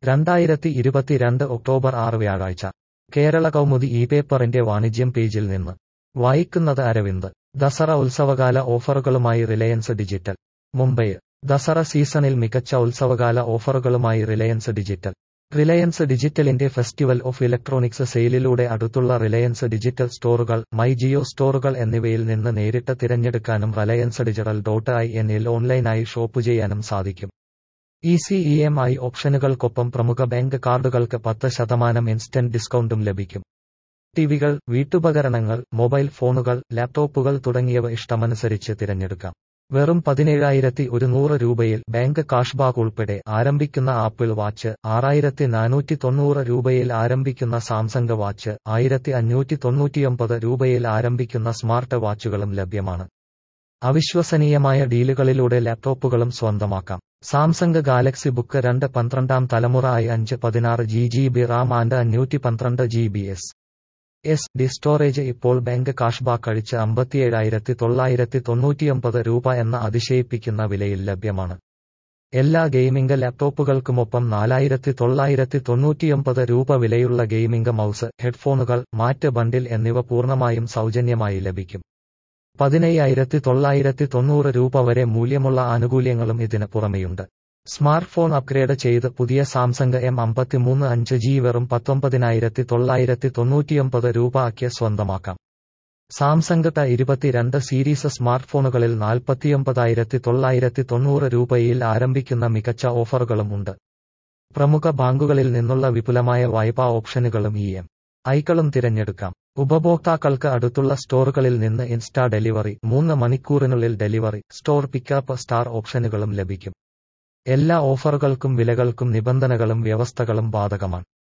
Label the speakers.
Speaker 1: രണ്ടായിരത്തി ഇരുപത്തിരണ്ട് ഒക്ടോബർ ആറ് വ്യാഴാഴ്ച കേരള കൗമുദി ഇ പേപ്പറിന്റെ വാണിജ്യം പേജിൽ നിന്ന് വായിക്കുന്നത് അരവിന്ദ് ദസറ ഉത്സവകാല ഓഫറുകളുമായി റിലയൻസ് ഡിജിറ്റൽ മുംബൈ ദസറ സീസണിൽ മികച്ച ഉത്സവകാല ഓഫറുകളുമായി റിലയൻസ് ഡിജിറ്റൽ റിലയൻസ് ഡിജിറ്റലിന്റെ ഫെസ്റ്റിവൽ ഓഫ് ഇലക്ട്രോണിക്സ് സെയിലിലൂടെ അടുത്തുള്ള റിലയൻസ് ഡിജിറ്റൽ സ്റ്റോറുകൾ മൈ ജിയോ സ്റ്റോറുകൾ എന്നിവയിൽ നിന്ന് നേരിട്ട് തിരഞ്ഞെടുക്കാനും റിലയൻസ് ഡിജിറ്റൽ ഡോട്ട് ഐ എന്നിൽ ഓൺലൈനായി ഷോപ്പ് ചെയ്യാനും സാധിക്കും ഈസി ഇ എം ഐ ഓപ്ഷനുകൾക്കൊപ്പം പ്രമുഖ ബാങ്ക് കാർഡുകൾക്ക് പത്ത് ശതമാനം ഇൻസ്റ്റന്റ് ഡിസ്കൗണ്ടും ലഭിക്കും ടിവികൾ വീട്ടുപകരണങ്ങൾ മൊബൈൽ ഫോണുകൾ ലാപ്ടോപ്പുകൾ തുടങ്ങിയവ ഇഷ്ടമനുസരിച്ച് തിരഞ്ഞെടുക്കാം വെറും പതിനേഴായിരത്തി ഒരുന്നൂറ് രൂപയിൽ ബാങ്ക് കാഷ്ബാക്ക് ഉൾപ്പെടെ ആരംഭിക്കുന്ന ആപ്പിൾ വാച്ച് ആറായിരത്തി നാനൂറ്റി തൊണ്ണൂറ് രൂപയിൽ ആരംഭിക്കുന്ന സാംസങ് വാച്ച് ആയിരത്തി അഞ്ഞൂറ്റി തൊണ്ണൂറ്റിയൊമ്പത് രൂപയിൽ ആരംഭിക്കുന്ന സ്മാർട്ട് വാച്ചുകളും ലഭ്യമാണ് അവിശ്വസനീയമായ ഡീലുകളിലൂടെ ലാപ്ടോപ്പുകളും സ്വന്തമാക്കാം സാംസങ് ഗാലക്സി ബുക്ക് രണ്ട് പന്ത്രണ്ടാം തലമുറ ഐ അഞ്ച് പതിനാറ് G G B RAM and അഞ്ഞൂറ്റി പന്ത്രണ്ട് G B S S D storage ഇപ്പോൾ ബാങ്ക് കാഷ്ബാക്ക് കഴിച്ച് അമ്പത്തിയേഴായിരത്തി തൊള്ളായിരത്തി തൊണ്ണൂറ്റിയൊമ്പത് രൂപ എന്ന അതിശയിപ്പിക്കുന്ന വിലയിൽ ലഭ്യമാണ് എല്ലാ ഗെയിമിംഗ് ലാപ്ടോപ്പുകൾക്കുമൊപ്പം നാലായിരത്തി തൊള്ളായിരത്തി തൊണ്ണൂറ്റിയൊമ്പത് രൂപ വിലയുള്ള ഗെയിമിംഗ് മൗസ് ഹെഡ്ഫോണുകൾ മാറ്റ് ബണ്ടിൽ എന്നിവ പൂർണ്ണമായും സൗജന്യമായി ലഭിക്കും പതിനയ്യായിരത്തി തൊള്ളായിരത്തി തൊണ്ണൂറ് രൂപ വരെ മൂല്യമുള്ള ആനുകൂല്യങ്ങളും ഇതിന് പുറമെയുണ്ട് സ്മാർട്ട് ഫോൺ അപ്ഗ്രേഡ് ചെയ്ത് പുതിയ സാംസങ് എം അമ്പത്തിമൂന്ന് അഞ്ച് ജി വെറും പത്തൊമ്പതിനായിരത്തി തൊള്ളായിരത്തി തൊണ്ണൂറ്റിയൊമ്പത് രൂപ ആക്കി സ്വന്തമാക്കാം സാംസങ് ത ഇരുപത്തിരണ്ട് സീരീസ് സ്മാർട്ട് ഫോണുകളിൽ നാൽപ്പത്തിയൊമ്പതായിരത്തി തൊള്ളായിരത്തി തൊണ്ണൂറ് രൂപയിൽ ആരംഭിക്കുന്ന മികച്ച ഓഫറുകളും ഉണ്ട് പ്രമുഖ ബാങ്കുകളിൽ നിന്നുള്ള വിപുലമായ വായ്പാ ഓപ്ഷനുകളും ഇ എം ഐക്കളും തിരഞ്ഞെടുക്കാം ഉപഭോക്താക്കൾക്ക് അടുത്തുള്ള സ്റ്റോറുകളിൽ നിന്ന് ഇൻസ്റ്റാ ഡെലിവറി മൂന്ന് മണിക്കൂറിനുള്ളിൽ ഡെലിവറി സ്റ്റോർ പിക്കപ്പ് സ്റ്റാർ ഓപ്ഷനുകളും ലഭിക്കും എല്ലാ ഓഫറുകൾക്കും വിലകൾക്കും നിബന്ധനകളും വ്യവസ്ഥകളും ബാധകമാണ്